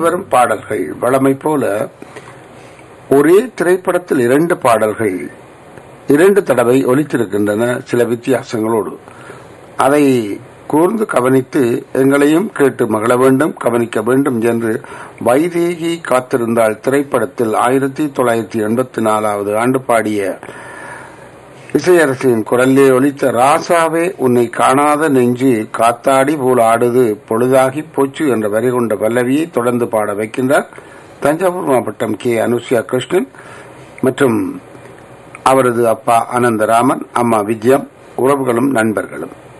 வரும் பாடல்கள் வழமை போல ஒரே திரைப்படத்தில் இரண்டு பாடல்கள் இரண்டு தடவை ஒலித்திருக்கின்றன சில வித்தியாசங்களோடு அதை கூர்ந்து கவனித்து எங்களையும் கேட்டு மகள வேண்டும் கவனிக்க வேண்டும் என்று வைதேகி காத்திருந்தாள் திரைப்படத்தில் ஆயிரத்தி தொள்ளாயிரத்தி எண்பத்தி நாலாவது ஆண்டு பாடிய இசையரசியின் குரலிலே ஒலித்த ராசாவே உன்னை காணாத நெஞ்சு காத்தாடி போல் ஆடுது பொழுதாகி போச்சு என்ற வரி கொண்ட பல்லவியை தொடர்ந்து பாட வைக்கின்றார் தஞ்சாவூர் மாவட்டம் கே அனுஷ்யா கிருஷ்ணன் மற்றும் அவரது அப்பா அனந்தராமன் அம்மா வித்யம் உறவுகளும் நண்பர்களும்